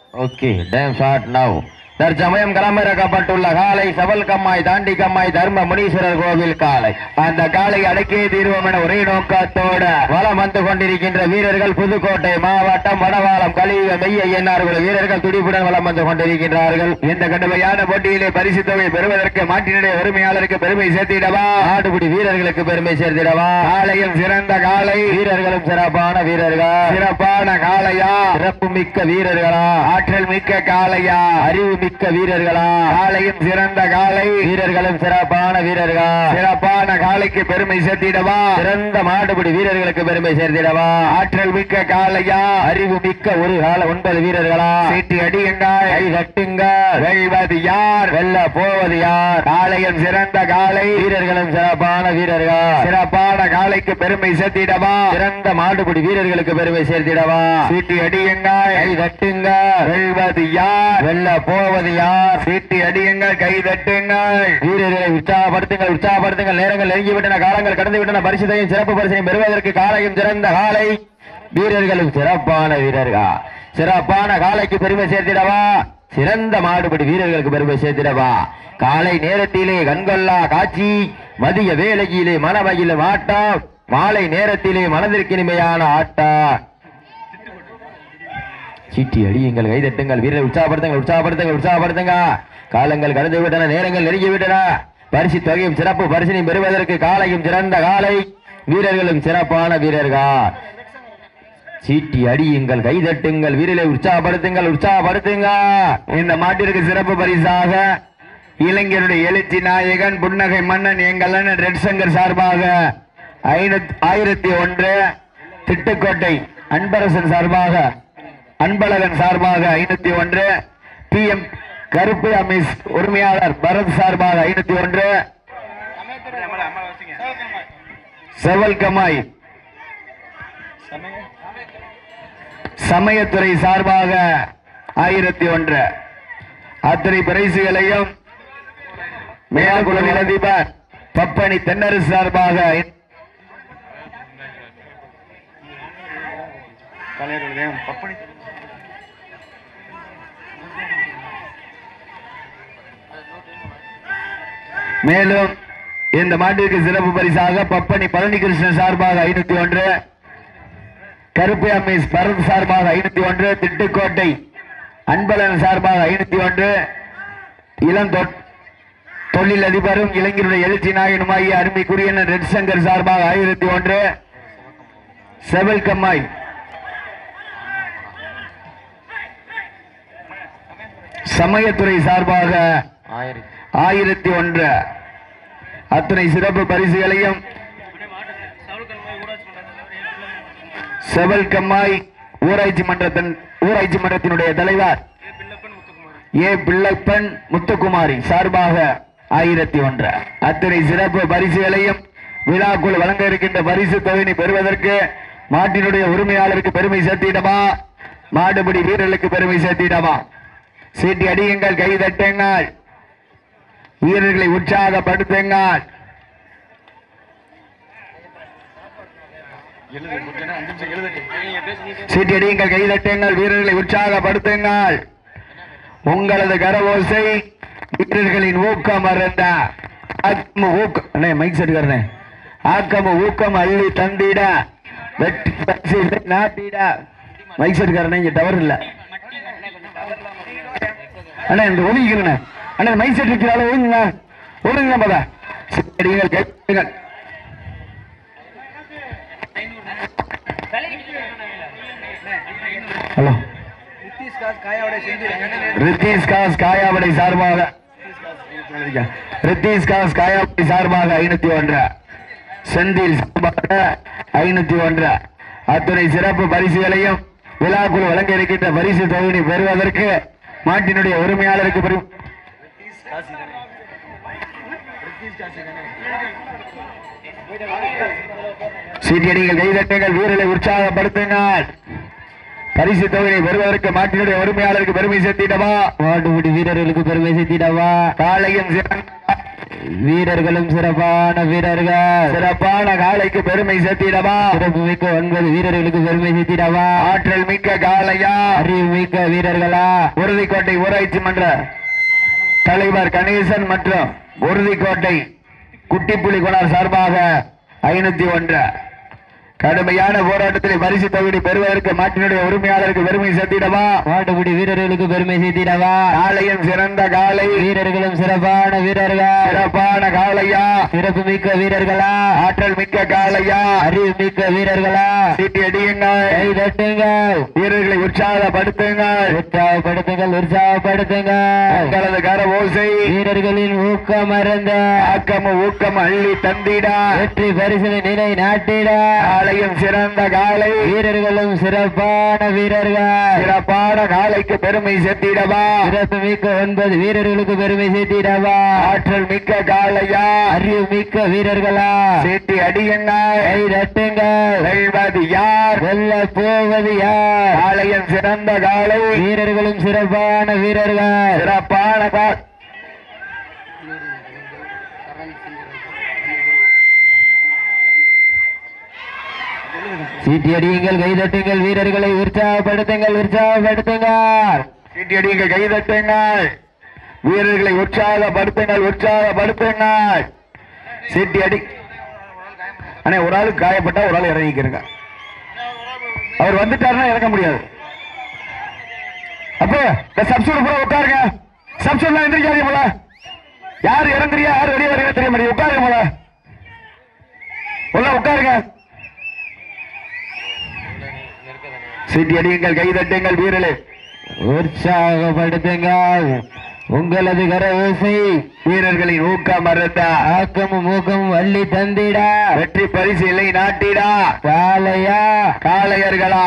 Okay dam shot now தற்சமயம் களமிறக்கப்பட்டுள்ள காலை சபல் கம்மாய் தாண்டி கம்மாய் தர்ம முனீஸ்வரர் கோவில் காலை அந்த காலை அடக்கிய தீர்வோம் என ஒரே நோக்கத்தோட வலம் வந்து கொண்டிருக்கின்ற வீரர்கள் புதுக்கோட்டை மாவட்டம் வடவாளம் கலியுக மெய்ய என்னார்கள் வீரர்கள் துடிப்புடன் வலம் வந்து கொண்டிருக்கின்றார்கள் இந்த கடுமையான போட்டியிலே பரிசு தொகை பெறுவதற்கு மாட்டினுடைய உரிமையாளருக்கு பெருமை சேர்த்திடவா ஆடுபிடி வீரர்களுக்கு பெருமை சேர்த்திடவா காலையும் சிறந்த காலை வீரர்களும் சிறப்பான வீரர்கள் சிறப்பான காளையா சிறப்பு மிக்க வீரர்களா ஆற்றல் மிக்க காளையா அறிவு மிக்க வீரர்களா காலையும் சிறந்த காலை வீரர்களும் சிறப்பான வீரர்கள் சிறப்பான காலைக்கு பெருமை சேர்த்திடவா சிறந்த மாடுபிடி வீரர்களுக்கு பெருமை சேர்த்திடவா ஆற்றல் மிக்க காளையா அறிவு மிக்க ஒரு கால ஒன்பது வீரர்களா சீட்டி அடியுங்க கை கட்டுங்க வெல்வது யார் வெல்ல போவது யார் காளையும் சிறந்த காலை வீரர்களும் சிறப்பான வீரர்கள் சிறப்பான காலைக்கு பெருமை சேர்த்திடவா சிறந்த மாடுபிடி வீரர்களுக்கு பெருமை சேர்த்திடவா சீட்டி அடியுங்க கை தட்டுங்க வெல்வது யார் வெல்ல போவது யார் சீட்டி அடியுங்க கை தட்டுங்கள் வீரர்களை உற்சாகப்படுத்துங்கள் உற்சாகப்படுத்துங்கள் நேரங்கள் நெருங்கிவிட்டன காலங்கள் கடந்து விட்டன பரிசுதையும் சிறப்பு பரிசையும் பெறுவதற்கு காலையும் சிறந்த காலை வீரர்களும் சிறப்பான வீரர்கள் சிறப்பான காலைக்கு பெருமை சேர்த்திடவா சிறந்த மாடுபடி வீரர்களுக்கு பெருமை சேர்த்திடவா காலை நேரத்திலே கண்கொள்ளா காட்சி மதிய வேளையிலே மனமகிழும் ஆட்டம் மாலை நேரத்திலே மனதிற்கு இனிமையான ஆட்டம் சீட்டி அடியுங்கள் கைதட்டுங்கள் வீரர் உற்சாகப்படுத்துங்கள் உற்சாகப்படுத்துங்கள் உற்சாகப்படுத்துங்க காலங்கள் கடந்து விட்டன நேரங்கள் நெருங்கி விட்டன பரிசு தொகையும் சிறப்பு பரிசினையும் பெறுவதற்கு காலையும் சிறந்த காலை வீரர்களும் சிறப்பான வீரர்கள் சீட்டி அடியுங்கள் கைதட்டுங்கள் வீரரை உற்சாகப்படுத்துங்கள் உற்சாகப்படுத்துங்க இந்த மாட்டிற்கு சிறப்பு பரிசாக இளைஞருடைய எழுச்சி நாயகன் புன்னகை மன்னன் எங்கள் அண்ணன் ரெட் சங்கர் சார்பாக ஐநூத்- ஆயிரத்தி ஒன்று திட்டுக்கோட்டை அன்பரசன் சார்பாக அன்பழகன் சார்பாக ஐநூத்தி ஒன்று பி எம் கருப்பு அமிஸ் உரிமையாளர் பரத் சார்பாக ஐநூத்தி ஒன்று செவல் கமாய் சமயத்துறை சார்பாக ஆயிரத்தி ஒன்று அத்தனை பரிசுகளையும் மேலகுல நிலதிபர் பப்பனி தென்னரசு சார்பாக மேலும் இந்த மாட்டிற்கு சிறப்பு பரிசாக பப்பனி பழனிகிருஷ்ணன் சார்பாக ஐநூத்தி ஒன்று கருப்பு அம்மீஸ் பரத் சார்பாக ஐநூத்தி ஒன்று திட்டுக்கோட்டை அன்பழகன் சார்பாக ஐநூத்தி ஒன்று இளம் தொ- தொழில் அதிபரும் இளைஞருடைய எழுச்சி நாயகனுமாகிய அருமைக்குரிய ரெட் சங்கர் சார்பாக ஆயிரத்தி ஒன்று செவல் கம்மாய் சமயத்துறை சார்பாக ஆயிரத்தி ஒன்று அத்தனை சிறப்பு பரிசுகளையும் செவல் கம்மாய் ஊராட்சி மன்றத்தின் ஊராட்சி மன்றத்தினுடைய தலைவர் ஏ பிள்ளைப்பன் முத்துக்குமாரி சார்பாக ஆயிரத்தி ஒன்று அத்தனை சிறப்பு பரிசுகளையும் விழாக்குள் வழங்க இருக்கின்ற பரிசு தொகையினை பெறுவதற்கு மாட்டினுடைய உரிமையாளருக்கு பெருமை சேர்த்திடமா மாடுபிடி வீரர்களுக்கு பெருமை சேர்த்திடமா சீட்டி அடியுங்கள் கை தட்டுங்கள் வீரர்களை உற்சாகப்படுத்துங்கள் சீட்டி அடியுங்கள் கை தட்டுங்கள் வீரர்களை உற்சாகப்படுத்துங்கள் உங்களது கரவோசை வீரர்களின் ஊக்கம் அறந்த ஆக்கம ஊக்கம் அண்ணே மைக் செட்டுக்காரனே ஆக்கம ஊக்கம் அள்ளி தந்திட வெற்றி பரிசு நாட்டிட மைக் செட்டுக்காரனே இங்க டவர் இல்ல அண்ணா இந்த ஒதுங்கிக்கிறேண்ணே அண்ணா மைக் செட் இருக்கிறால ஒதுங்க ஒதுங்க பதா சரிங்கள் கேட்குங்கள் ஹலோ ரித்தீஸ் காஸ் காயாவடை சார்பாக ரித்தீஸ் காஸ் காயாவடை சார்பாக ஐநூத்தி ஒன்று செந்தில் சார்பாக ஐநூத்தி ஒன்று அத்துணை சிறப்பு பரிசுகளையும் விழாக்குழு வழங்க இருக்கின்ற பரிசு தொகுதி பெறுவதற்கு மாட்டினுடைய உரிமையாளருக்கு பெரும் சீட்டியடிகள் கைதட்டுங்கள் வீரரை உற்சாகப்படுத்துங்கள் பரிசு தொகையை பெறுவதற்கு மாட்டினுடைய உரிமையாளருக்கு பெருமை சேர்த்திடவா மாட்டுக்குடி வீரர்களுக்கு பெருமை சேர்த்திடவா காலையும் சிறந்த வீரர்களும் சிறப்பான வீரர்கள் சிறப்பான காளைக்கு பெருமை சேர்த்திடவா சிறப்பு மிக்க ஒன்பது வீரர்களுக்கு பெருமை சேர்த்திடவா ஆற்றல் மிக்க காளையா அறிவு மிக்க வீரர்களா உறுதிக்கோட்டை ஊராட்சி மன்ற தலைவர் கணேசன் மற்றும் உறுதிக்கோட்டை குட்டிப்புலி குணார் சார்பாக ஐநூத்தி ஒன்று கடுமையான போராட்டத்தில் பரிசு தொகுதி பெறுவதற்கு மாட்டினுடைய உரிமையாளருக்கு பெருமை சேர்த்திடவா மாட்டுப்பிடி வீரர்களுக்கு பெருமை சேர்த்திடவா காளையும் சிறந்த காளை வீரர்களும் சிறப்பான வீரர்கள் சிறப்பான காளையா சிறப்பு மிக்க வீரர்களா ஆற்றல் மிக்க காளையா அறிவு மிக்க வீரர்களா சீட்டி அடியுங்கள் கை தட்டுங்கள் வீரர்களை உற்சாகப்படுத்துங்கள் உற்சாகப்படுத்துங்கள் உற்சாகப்படுத்துங்கள் உங்களது கர ஓசை வீரர்களின் ஊக்கம் மறந்த ஆக்கமும் ஊக்கம் அள்ளி தந்திட வெற்றி பரிசினை நிலை நாட்டிட காளையும் சிறந்த காளை வீரர்களும் சிறப்பான வீரர்கள் சிறப்பான காளைக்கு பெருமை சேர்த்திடவா சிறப்பு மிக்க ஒன்பது வீரர்களுக்கு பெருமை சேர்த்திடவா ஆற்றல் மிக்க காளையா அறிவு மிக்க வீரர்களா சீட்டி அடியுங்கள் கை தட்டுங்கள் வெல்வது யார் வெல்ல போவது யார் காளையும் சிறந்த காளை வீரர்களும் சிறப்பான வீரர்கள் சிறப்பான கா- சீட்டி அடியுங்கள் கை தட்டுங்கள் வீரர்களை உற்சாகப்படுத்துங்கள் உற்சாகப்படுத்துங்கள் சீட்டி அடியுங்கள் கை தட்டுங்கள் வீரர்களை உற்சாகப்படுத்துங்கள் உற்சாகப்படுத்துங்கள் சீட்டி அடி அண்ணே ஒரு ஆளு காயப்பட்டா ஒரு ஆள் இறங்கிக்கிறங்க அவர் வந்துட்டாருன்னா இறங்க முடியாது அப்போ இந்த சப்சூட் பூரா உட்காருங்க சப்சூட்லாம் எந்திரிக்காதீங்க போல யார் இறங்குறியா யார் வெளியே வரீங்க தெரிய மாட்டேங்குது உட்காருங்க போல உள்ள உட்காருங்க சீட்டி அடியுங்கள் கை தட்டுங்கள் வீரர்களே உற்சாகப்படுத்துங்கள் உங்களது கர ஓசை வீரர்களின் ஊக்கம் மறந்த ஆக்கமும் ஊக்கமும் வள்ளி தந்திட வெற்றி பரிசு இல்லை நாட்டிடா காலையா காளையர்களா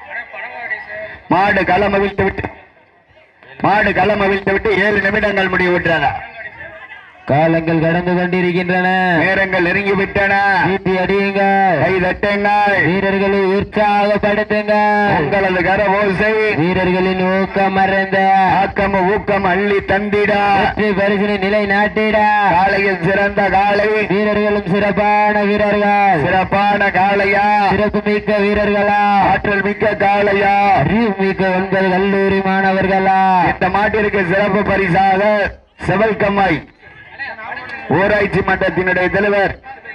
மாடு களம் அவிழ்த்து விட்டு மாடு களம் அவிழ்த்து விட்டு ஏழு நிமிடங்கள் முடிவு விட்டன காலங்கள் கடந்து கொண்டிருக்கின்றன நேரங்கள் நெருங்கி விட்டன சீட்டி அடியுங்கள் கை தட்டுங்கள் வீரர்களை உற்சாகப்படுத்துங்கள் உங்களது கர ஓசை வீரர்களின் ஊக்கம் மறைந்த ஆக்கம் ஊக்கம் அள்ளி தந்திடா வெற்றி பரிசினை நிலை நாட்டிட காளையில் சிறந்த காளை வீரர்களும் சிறப்பான வீரர்கள் சிறப்பான காளையா சிறப்பு மிக்க வீரர்களா ஆற்றல் மிக்க காளையா அறிவு மிக்க ஒன்பது கல்லூரி மாணவர்களா இந்த மாட்டிற்கு சிறப்பு பரிசாக செவல் கம்மாய் ஊராட்சி மன்றத்தினுடைய தலைவர்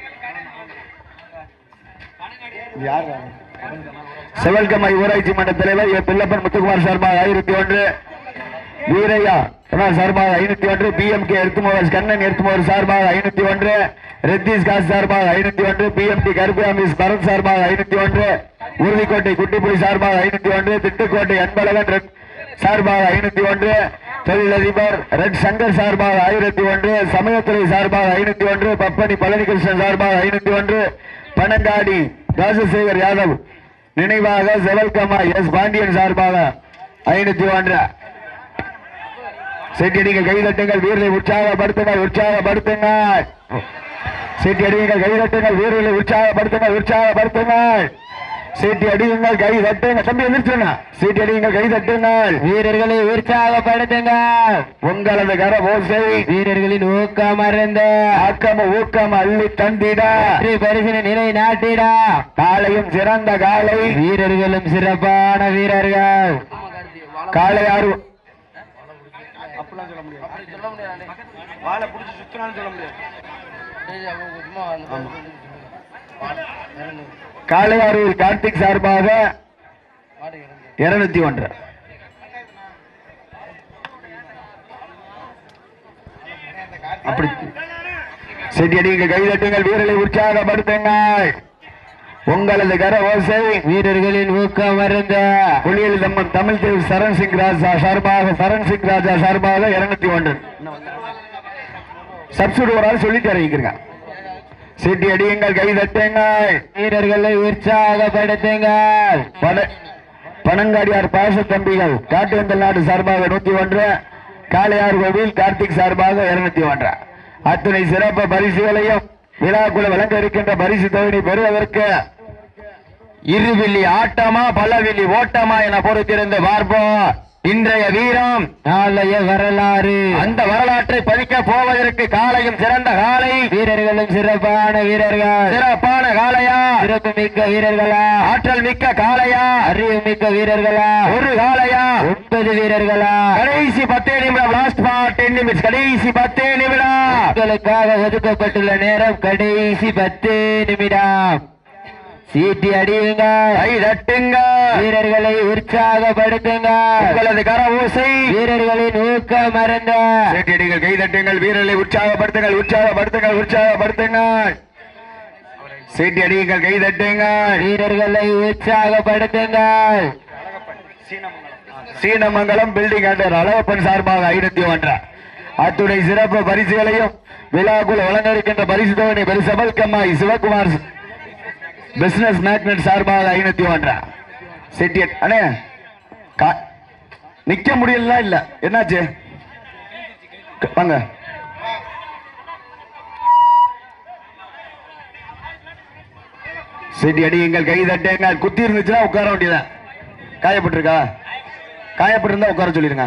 செவல் கம்மாய் ஊராட்சி மன்ற தலைவர் ஏ. பிள்ளப்பன் முத்துக்குமார் சார்பாக ஆயிரத்தி ஒன்று வீரையா கண்ணன் சார்பாக ஐநூத்தி ஒன்று பி எம் கே எருத்துமோவர் கண்ணன் எருத்துமோவர் சார்பாக ஐநூத்தி ஒன்று ரெத்திஸ் காஸ் சார்பாக ஐநூத்தி ஒன்று பி எம் டி கருப்பு பரத் சார்பாக ஐநூத்தி ஒன்று உறுதிக்கோட்டை குட்டிப்புலி சார்பாக ஐநூத்தி ஒன்று திட்டுக்கோட்டை அன்பழகன் ரெட் சார்பாக ஐநூத்தி ஒன்று தொழிலதிபர் ரெட் சங்கர் சார்பாக ஆயிரத்தி ஒன்று சமயத்துறை சார்பாக ஐநூத்தி ஒன்று பப்பனி பழனிகிருஷ்ணன் சார்பாக ஐநூத்தி ஒன்று பனங்காடி ராஜசேகர் யாதவ் நினைவாக செவல்கமா எஸ் பாண்டியன் சார்பாக ஐநூத்தி ஒன்று செட்டியடிங்க கைதட்டுங்கள் வீரரை உற்சாகப்படுத்துங்கள் உற்சாகப்படுத்துங்கள் செட்டியடிங்கள் கைதட்டுங்கள் வீரர்களை உற்சாகப்படுத்துங்கள் உற்சாகப்படுத்துங்கள் சீட்டி அடியுங்கள் கை தட்டுங்கள் தம்பி எந்திரிச்சுங்க சீட்டி அடியுங்கள் கை தட்டுங்கள் வீரர்களை உற்சாகப்படுத்துங்கள் உங்களது கர ஓசை வீரர்களின் ஊக்கம் மறைந்த ஆக்கம ஊக்கம் அள்ளி தந்திட வெற்றி பரிசினை நிலை நாட்டிட காலையும் சிறந்த காலை வீரர்களும் சிறப்பான வீரர்கள் காலை ஆறு காலை ஆறுவில் கார்த்திக் சார்பாக இருநூத்தி ஒன்று அப்படி செட்டி அடிங்க கைதட்டுங்கள் வீரர்களை உற்சாகப்படுத்துங்கள் உங்களது கர ஓசை வீரர்களின் ஊக்கம் மறைந்த புலியல் தம்மன் தமிழ் திரு சரண் சிங் ராஜா சார்பாக சரண் சிங் ராஜா சார்பாக இருநூத்தி ஒன்று சப்சிடி ஒரு ஆள் சொல்லிட்டு அறிவிக்கிறேங்க சீட்டி அடியுங்கள் கை தட்டுங்கள் வீரர்களை உற்சாகப்படுத்துங்கள் பன- பனங்காடியார் பாச தம்பிகள் காட்டுவந்தல் நாடு சார்பாக நூத்தி ஒன்று காளையார் கோவில் கார்த்திக் சார்பாக இருநூத்தி ஒன்று அத்தனை சிறப்பு பரிசுகளையும் விழாக்குழு வழங்க இருக்கின்ற பரிசு தொகையை பெறுவதற்கு இருவில்லி ஆட்டமா பலவில்லி ஓட்டமா என பொறுத்திருந்து பார்ப்போம் இன்றைய வீரம் நாளைய வரலாறு அந்த வரலாற்றை பதிக்க போவதற்கு காலையும் சிறந்த காலை வீரர்களும் சிறப்பான வீரர்கள் சிறப்பான காளையா சிறப்பு மிக்க வீரர்களா ஆற்றல் மிக்க காளையா அறிவு மிக்க வீரர்களா ஒரு காளையா ஒன்பது வீரர்களா கடைசி பத்தே நிமிடம் லாஸ்ட் பார்ட் டென் நிமிட்ஸ் கடைசி பத்தே நிமிடம் உங்களுக்காக ஒதுக்கப்பட்டுள்ள நேரம் கடைசி பத்து நிமிடம் சீட்டி அடியுங்க கை தட்டுங்க வீரர்களை உற்சாகப்படுத்துங்க உங்களது கரவூசை வீரர்களின் ஊக்கம் மறந்த சேட்டியடிகள் கை தட்டுங்கள் வீரர்களை உற்சாகப்படுத்துங்கள் உற்சாகப்படுத்துங்கள் உற்சாகப்படுத்துங்கள் சீட்டி அடியுங்கள் கை தட்டுங்கள் வீரர்களை உற்சாகப்படுத்துங்கள் சீனமங்கலம் பில்டிங் அண்டர் அழகப்பன் சார்பாக ஐநூத்தி ஒன்று அத்துணை சிறப்பு பரிசுகளையும் விழாக்குள் வழங்க இருக்கின்ற பரிசு தொகை பெருசபல் கம்மாய் சிவகுமார் பிசினஸ் மேக்னட் சார்பாக ஐநூத்தி ஒன்று செட்டியட் அண்ணே கா- நிக்க முடியல இல்ல என்னாச்சு க- வாங்க செட்டி அடியுங்கள் கை தட்டுங்கள் குத்தி இருந்துச்சுன்னா உட்கார வேண்டியதான் காயப்பட்டிருக்கா காயப்பட்டிருந்தா உட்கார சொல்லிருங்க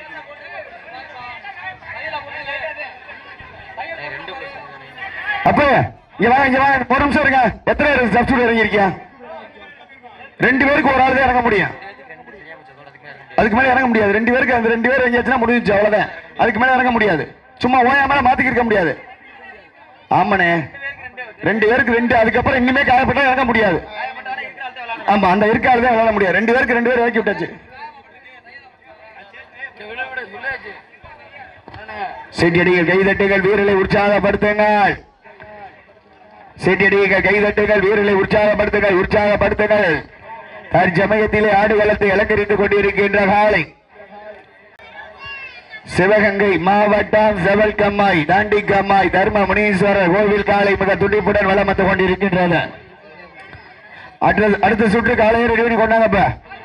அப்ப இங்க வாங்க இங்க வாங்க ஒரு நிமிஷம் இருங்க எத்தனை பேர் சப்ஸ்டியூட் இறங்கி இருக்கியா ரெண்டு பேருக்கு ஒரு ஆள் தான் இறங்க முடியும் அதுக்கு மேல இறங்க முடியாது ரெண்டு பேருக்கு அந்த ரெண்டு பேர் இறங்கியாச்சுன்னா முடிஞ்சிச்சு அவ்வளவுதான் அதுக்கு மேல இறங்க முடியாது சும்மா ஓயாம மாத்திக்க இருக்க முடியாது ஆமாண்ணே ரெண்டு பேருக்கு ரெண்டு அதுக்கப்புறம் இனிமே காயப்பட்டா இறங்க முடியாது ஆமா அந்த இருக்காது தான் விளையாட முடியாது ரெண்டு பேருக்கு ரெண்டு பேர் இறக்கி விட்டாச்சு செட்டியடிகள் கைதட்டுகள் வீரர்களை உற்சாகப்படுத்துங்கள் செட்டியடிகள் கைதட்டுகள் வீரர்களை உற்சாகப்படுத்துங்கள் உற்சாகப்படுத்துங்கள் தற்சமயத்திலே ஆடுகளத்தை அலங்கரித்துக் கொண்டிருக்கின்ற காலை சிவகங்கை மாவட்டம் செவல் கம்மாய் தாண்டி கம்மாய் தர்ம முனீஸ்வரர் கோவில் காலை மிக துடிப்புடன் வளம் வந்து கொண்டிருக்கின்றது அடுத்த அடுத்த சுற்று காலையை ரெடி பண்ணி கொண்டாங்கப்ப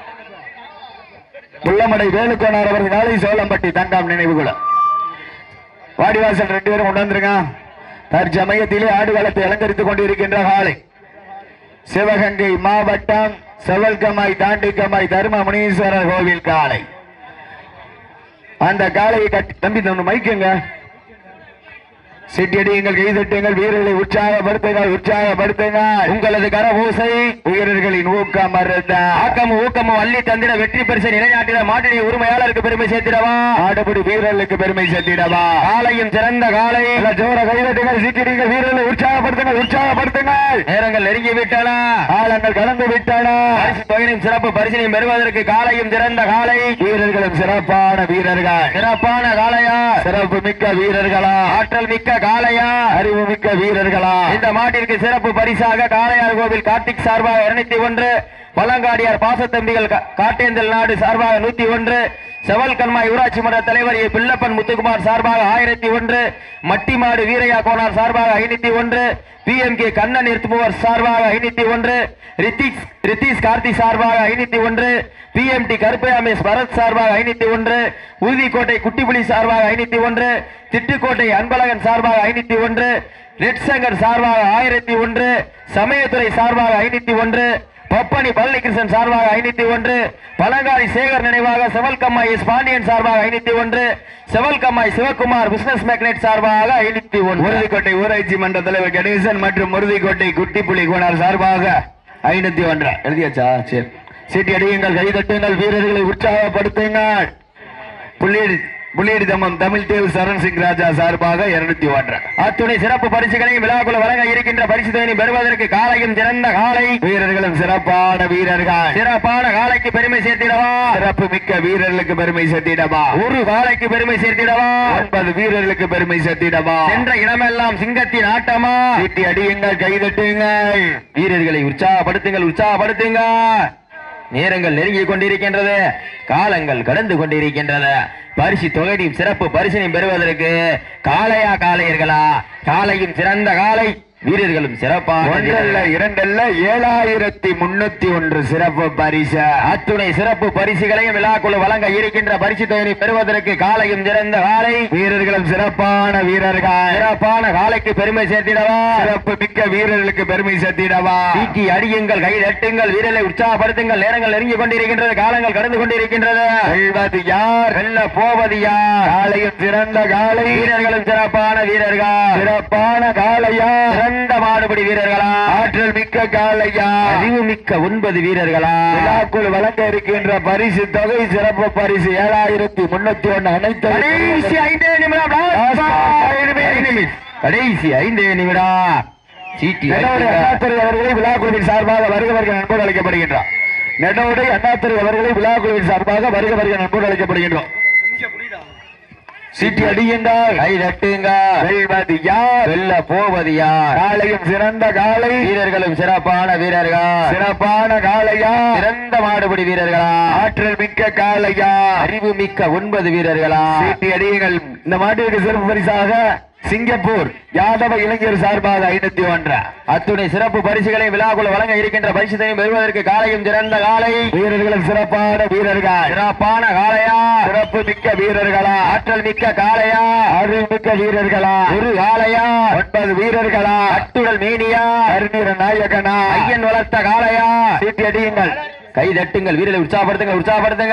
புள்ளமடை வேலுக்கோனார் அவரது காலை சோளம்பட்டி தங்காம் நினைவுகுலம் வாடிவாசல் ரெண்டு பேரும் கொண்டு வந்துருங்க தற்சமயத்திலே ஆடுகளத்தை அலங்கரித்துக் கொண்டிருக்கின்ற காலை சிவகங்கை மாவட்டம் செவல்கமாய் தாண்டிக்கமாய் தர்ம முனீஸ்வரர் கோவில் காலை அந்த காலையை கட்டி தம்பி நம்ம மைக்குங்க சிட்டியடியுங்கள் கைதட்டுங்கள் வீரர்களை உற்சாகப்படுத்துங்கள் உற்சாகப்படுத்துங்கள் உங்களது கரபூசை வீரர்களின் ஊக்கம் மருந்த ஆக்கமும் ஊக்கமும் அள்ளி தந்திட வெற்றி பரிசை நிலைநாட்டிட மாட்டினை உரிமையாளருக்கு பெருமை சேர்த்திடவா ஆடுபடி வீரர்களுக்கு பெருமை சேர்த்திடவா காலையும் சிறந்த காலை ஜோர கைதட்டுங்கள் சிட்டியடிங்கள் வீரர்களை உற்சாகப்படுத்துங்கள் உற்சாகப்படுத்துங்கள் நேரங்கள் நெருங்கி விட்டன காலங்கள் கடந்து விட்டன பரிசு தொகையினும் சிறப்பு பரிசினையும் பெறுவதற்கு காலையும் சிறந்த காலை வீரர்களும் சிறப்பான வீரர்கள் சிறப்பான காளையா சிறப்பு மிக்க வீரர்களா ஆற்றல் மிக்க காளையா அறிவு மிக்க வீரர்களா இந்த மாட்டிற்கு சிறப்பு பரிசாக காளையார் கோவில் கார்த்திக் சார்பாக இருநூத்தி ஒன்று பழங்காடியார் பாசத்தம்பிகள் கா- காட்டேந்தல் நாடு சார்பாக நூத்தி ஒன்று செவல் கண்மாய் ஊராட்சி மன்ற தலைவர் ஏ. பிள்ளப்பன் முத்துக்குமார் சார்பாக ஆயிரத்தி ஒன்று மட்டிமாடு வீரையா கோனார் சார்பாக ஐநூத்தி ஒன்று பி எம் கே கண்ணன் நிறுத்துபவர் சார்பாக ஐநூத்தி ஒன்று ரித்திக் ரித்தீஷ் கார்த்தி சார்பாக ஐநூத்தி ஒன்று பி எம் டி கருப்பையாமேஸ் பரத் சார்பாக ஐநூத்தி ஒன்று உறுதிக்கோட்டை குட்டிப்புலி சார்பாக ஐநூத்தி ஒன்று திட்டுக்கோட்டை அன்பழகன் சார்பாக ஐநூத்தி ஒன்று ரெட் சங்கர் சார்பாக ஆயிரத்தி ஒன்று சமயத்துறை சார்பாக ஐநூத்தி ஒன்று பப்பனி பழனிகிருஷ்ணன் சார்பாக ஐநூத்தி ஒன்று பழங்காரி சேகர் நினைவாக செவல்கம்மாய் எஸ் பாண்டியன் சார்பாக ஐநூத்தி ஒன்று செவல்கம்மாய் சிவகுமார் பிசினஸ் மேக்னெட் சார்பாக ஐநூத்தி ஒன்று உறுதிக்கோட்டை ஊராட்சி மன்ற தலைவர் கணேசன் மற்றும் உறுதிக்கோட்டை குட்டிப்புலி கோனார் சார்பாக ஐநூத்தி ஒன்று எழுதியாச்சா சரி சீட்டி அடியுங்கள் கைதட்டுங்கள் வீரர்களை உற்சாகப்படுத்துங்கள் புள்ளியடி புள்ளியடி தம்மம் தமிழ் தேவ் சரண் சிங் ராஜா சார்பாக இருநூத்தி ஒன்று அத்துணை சிறப்பு பரிசுகளையும் விழாக்குள்ள வழங்க இருக்கின்ற பரிசு தொகையை பெறுவதற்கு காலையும் சிறந்த காலை வீரர்களும் சிறப்பான வீரர்கள் சிறப்பான காலைக்கு பெருமை சேர்த்திடவா சிறப்பு மிக்க வீரர்களுக்கு பெருமை சேர்த்திடவா ஒரு காலைக்கு பெருமை சேர்த்திடவா ஒன்பது வீரர்களுக்கு பெருமை சேர்த்திடவா சென்ற இடமெல்லாம் சிங்கத்தின் ஆட்டமா சீட்டி அடியுங்கள் கைதட்டுங்கள் வீரர்களை உற்சாகப்படுத்துங்கள் உற்சாகப்படுத்துங்கள் நேரங்கள் நெருங்கிக் கொண்டிருக்கின்றது காலங்கள் கடந்து கொண்டிருக்கின்றது பரிசு தொகையும் சிறப்பு பரிசினையும் பெறுவதற்கு காளையா காளையர்களா காளையும் சிறந்த காலை வீரர்களும் சிறப்பான ஒன்றல்ல இரண்டல்ல ஏழாயிரத்தி முன்னூத்தி ஒன்று சிறப்பு பரிசு அத்துணை சிறப்பு பரிசுகளையும் விழாக்குழு வழங்க இருக்கின்ற பரிசு தொகையை பெறுவதற்கு காலையும் சிறந்த காலை வீரர்களும் சிறப்பான வீரர்கள் சிறப்பான காலைக்கு பெருமை சேர்த்திடவா சிறப்பு மிக்க வீரர்களுக்கு பெருமை சேர்த்திடவா தீட்டி அடியுங்கள் கை தட்டுங்கள் வீரரை உற்சாகப்படுத்துங்கள் நேரங்கள் நெருங்கி கொண்டிருக்கின்றது காலங்கள் கடந்து கொண்டிருக்கின்றது வெல்வது யார் வெல்ல போவது யார் காலையும் சிறந்த காலை வீரர்களும் சிறப்பான வீரர்கள் சிறப்பான காளையா சிறந்த மாடுபிடி வீரர்களா ஆற்றல் மிக்க காளையா அறிவு மிக்க ஒன்பது வீரர்களா விழாக்குள் வழங்க இருக்கின்ற பரிசு தொகை சிறப்பு பரிசு ஏழாயிரத்தி முன்னூத்தி ஒன்னு கடைசி அனைத்து ஐந்தே நிமிடம் Last ஐந்து நிமிடம். கடைசி ஐந்தே நிமிடம் சீட்டி நெடோடை அடித்துங்க. அண்ணாத்துறை அவர்களை விழாக்குழுவின் சார்பாக வருக வருக நண்போடு அழைக்கப்படுகின்றார் நெடோடை அண்ணாத்துறை அவர்களை விழாக்குழுவின் சார்பாக வருக வருக நண்போடு அழைக்கப்படுகின்றோம் சீட்டி அடிகின்றார் கை தட்டுங்க வெல்வது யார் வெல்ல போவது யார் காலையும் சிறந்த காலை வீரர்களும் சிறப்பான வீரர்கள் சிறப்பான காளையா சிறந்த மாடுபிடி வீரர்களா ஆற்றல் மிக்க காளையா அறிவு மிக்க ஒன்பது வீரர்களா சீட்டி அடியுங்கள் இந்த மாட்டிற்கு சிறப்பு பரிசாக சிங்கப்பூர் யாதவ இளைஞர் சார்பாக ஐநூத்தி ஒன்று அத்துணை சிறப்பு பரிசுகளை விழாக்குள் வழங்க இருக்கின்ற பரிசுத்தையும் பெறுவதற்கு காலையும் சிறந்த காலை வீரர்களும் சிறப்பான வீரர்கள் சிறப்பான காளையா சிறப்பு மிக்க வீரர்களா ஆற்றல் மிக்க காளையா அறிவு மிக்க வீரர்களா ஒரு காளையா ஒன்பது வீரர்களா அட்டுடல் மேனியா கருநீர நாயகனா ஐயன் வளர்த்த காளையா சீட்டி அடியுங்கள் கை தட்டுங்கள் வீரரை உற்சாகப்படுத்துங்க உற்சாகப்படுத்துங்க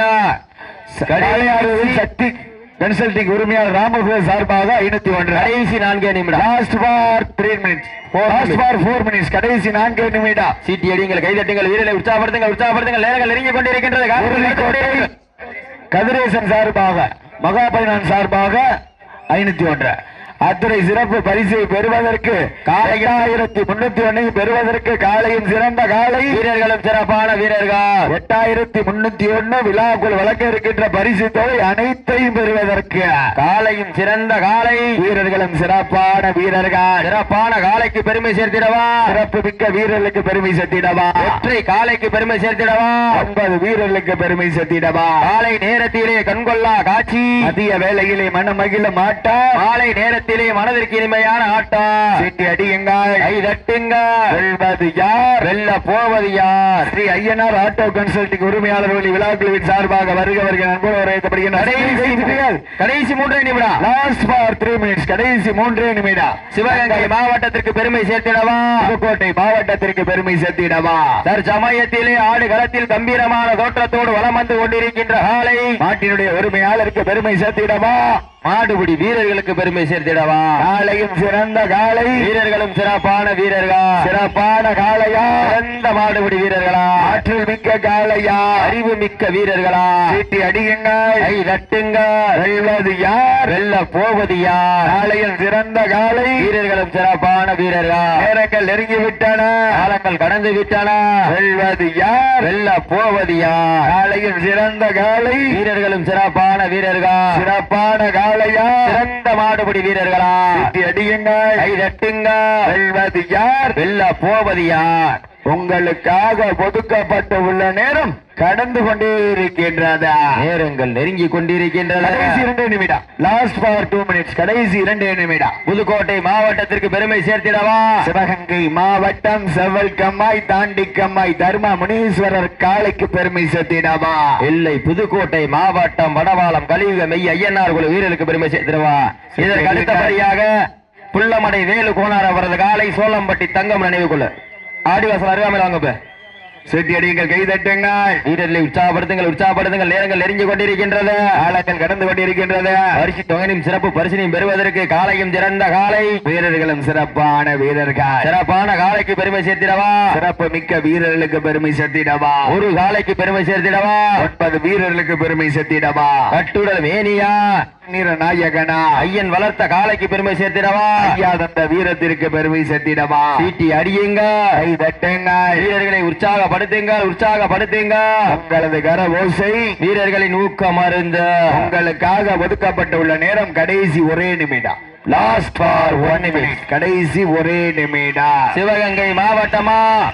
கடையாறு சக்தி கன்சல்டிங் உரிமையாளர் ராமபுர சார்பாக ஐநூத்தி ஒன்று கடைசி நான்கே நிமிடம் last for three minutes last for four minutes கடைசி நான்கு நிமிடம் சீட்டி அடிங்கள் கை தட்டுங்கள் வீரரை உற்சாகப்படுத்துங்க உற்சாகப்படுத்துங்கள் நேரங்கள் நெருங்கி கொண்டிருக்கின்றது காலங்கள் கடந்து உறுதிக்கோட்டை கொண்டிருக்கின்றது. கதிரேசன் சார்பாக மகாபைனான் சார்பாக ஐநூத்தி ஒன்று அத்துறை சிறப்பு பரிசை பெறுவதற்கு எட்டாயிரத்தி முன்னூத்தி ஒன்னை பெறுவதற்கு காலையும் சிறந்த காலை வீரர்களும் சிறப்பான வீரர்கள் எட்டாயிரத்தி முன்னூத்தி ஒன்னு விழாக்குள் வழங்க இருக்கின்ற பரிசு தொகை அனைத்தையும் பெறுவதற்கு காலையும் சிறந்த காலை வீரர்களும் சிறப்பான வீரர்கள் சிறப்பான காலைக்கு பெருமை சேர்த்திடவா சிறப்பு மிக்க வீரர்களுக்கு பெருமை சேர்த்திடவா ஒற்றை காலைக்கு பெருமை சேர்த்திடவா ஒன்பது வீரர்களுக்கு பெருமை சேர்த்திடவா காலை நேரத்திலே கண்கொள்ளா காட்சி மதிய வேளையிலே மனமகிழ மாட்டா மாலை நேரத்திலே மனதிற்கு இனிமையான ஆட்டம் சீட்டி அடியுங்கள் கை தட்டுங்க வெல்வது யார் வெல்ல போவது யார் ஸ்ரீ ஐயனார் ஆட்டோ கன்சல்டிங் உரிமையாளர்கள் விழாக்குழுவின் சார்பாக வருக வருக நண்போடு வரவேற்கப்படுகின்றனர் கடைசி மூன்றே நிமிடம் லாஸ்ட் ஃபார் த்ரீ மினிட்ஸ் கடைசி மூன்றே நிமிடம் சிவகங்கை மாவட்டத்திற்கு பெருமை சேர்த்திடவா புதுக்கோட்டை மாவட்டத்திற்கு பெருமை சேர்த்திடவா தற்சமயத்திலே ஆடு களத்தில் கம்பீரமான தோற்றத்தோடு வலம் வந்து கொண்டிருக்கின்ற காலை நாட்டினுடைய உரிமையாளருக்கு பெருமை சேர்த்திடவா மாடுபிடி வீரர்களுக்கு பெருமை சேர்த்திடவா காலையும் சிறந்த காலை வீரர்களும் சிறப்பான வீரர்கள் சிறப்பான காளையா சிறந்த மாடுபிடி வீரர்களா ஆற்றல் மிக்க காளையா அறிவு மிக்க வீரர்களா சீட்டி அடியுங்கள் கை தட்டுங்க வெல்வது யார் வெல்ல போவது யார் காலையில் சிறந்த காலை வீரர்களும் சிறப்பான வீரர்கள் நேரங்கள் நெருங்கி விட்டன காலங்கள் கடந்து விட்டன வெல்வது யார் வெல்ல போவது யார் காலையில் சிறந்த காலை வீரர்களும் சிறப்பான வீரர்கள் சிறப்பான காளையா சிறந்த மாடுபிடி வீரர்களா சீட்டி அடியுங்கள் கை தட்டுங்க வெல்வது யார் வெல்ல போவது யார் உங்களுக்காக ஒதுக்கப்பட்டு உள்ள நேரம் கடந்து கொண்டே இருக்கின்றதா நேரங்கள் நெருங்கி கொண்டிருக்கின்றன கடைசி இரண்டு நிமிடம் லாஸ்ட் ஃபார் டூ மினிட்ஸ் கடைசி இரண்டு நிமிடம் புதுக்கோட்டை மாவட்டத்திற்கு பெருமை சேர்த்திடவா சிவகங்கை மாவட்டம் செவல் கம்மாய் தாண்டி கம்மாய் தர்மா முனீஸ்வரர் காளைக்கு பெருமை சேர்த்திடவா இல்லை புதுக்கோட்டை மாவட்டம் வடவாளம் கலியுக மெய் ஐயனார் குழு வீரர்களுக்கு பெருமை சேர்த்திடவா இதற்கு அடுத்தபடியாக புள்ளமடை வேலு கோனார் அவரது காலை சோளம்பட்டி தங்கம் நினைவு கொள்ள ஆடிவாசல் அருகாமல் வாங்க இப்ப. செட்டி அடியுங்கள் கை தட்டுங்கள் வீரர்களை உற்சாகப்படுத்துங்கள் உற்சாகப்படுத்துங்கள் நேரங்கள் நெருங்கி கொண்டிருக்கின்றது காலங்கள் கடந்து கொண்டிருக்கின்றது பரிசு தொகையும் சிறப்பு பரிசினையும் பெறுவதற்கு காலையும் சிறந்த காலை வீரர்களும் சிறப்பான வீரர்கள் சிறப்பான காலைக்கு பெருமை சேர்த்திடவா சிறப்பு மிக்க வீரர்களுக்கு பெருமை சேர்த்திடவா ஒரு காலைக்கு பெருமை சேர்த்திடவா ஒன்பது வீரர்களுக்கு பெருமை சேர்த்திடவா கட்டுடல் மேனியா நீர நாயகனா ஐயன் வளர்த்த காலைக்கு பெருமை சேர்த்திடவா ஐயா தந்த வீரத்திற்கு பெருமை சேர்த்திடவா சீட்டி அடியுங்க கை தட்டுங்கள் வீரர்களை உற்சாகப்படுத்துங்கள் உற்சாகப்படுத்துங்க உங்களது கர ஓசை வீரர்களின் ஊக்கம் அருந்த உங்களுக்காக ஒதுக்கப்பட்டுள்ள நேரம் கடைசி ஒரே நிமிடம் லாஸ்ட் ஃபார் ஒன் நிமிடம் கடைசி ஒரே நிமிடம் சிவகங்கை மாவட்டமா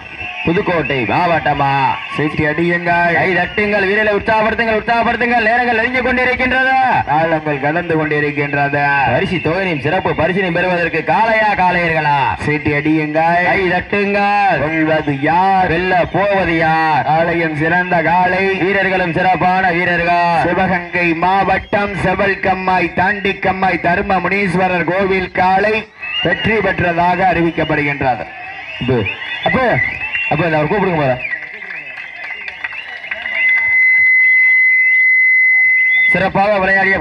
புதுக்கோட்டை மாவட்டமா சீட்டி அடியுங்கள் கை தட்டுங்கள் வீரரை உற்சாகப்படுத்துங்கள் உற்சாகப்படுத்துங்கள் நேரங்கள் நெருங்கி கொண்டிருக்கின்றதா காலங்கள் கடந்து கொண்டிருக்கின்றது பரிசு தொகையின் சிறப்பு பரிசினை பெறுவதற்கு காளையா காளையர்களா சீட்டி அடியுங்கள் கை தட்டுங்கள் வெல்வது யார் வெல்ல போவது யார் காளையின் சிறந்த காளை வீரர்களும் சிறப்பான வீரர்கள் சிவகங்கை மாவட்டம் செவல் கம்மாய் தாண்டி கம்மாய் தர்ம முனீஸ்வரர் கோவில் காளை வெற்றி பெற்றதாக அறிவிக்கப்படுகின்றது அப்ப அப்ப அப்ப இந்த அவர் கூப்பிடுங்க போல சிறப்பாக விளையாடிய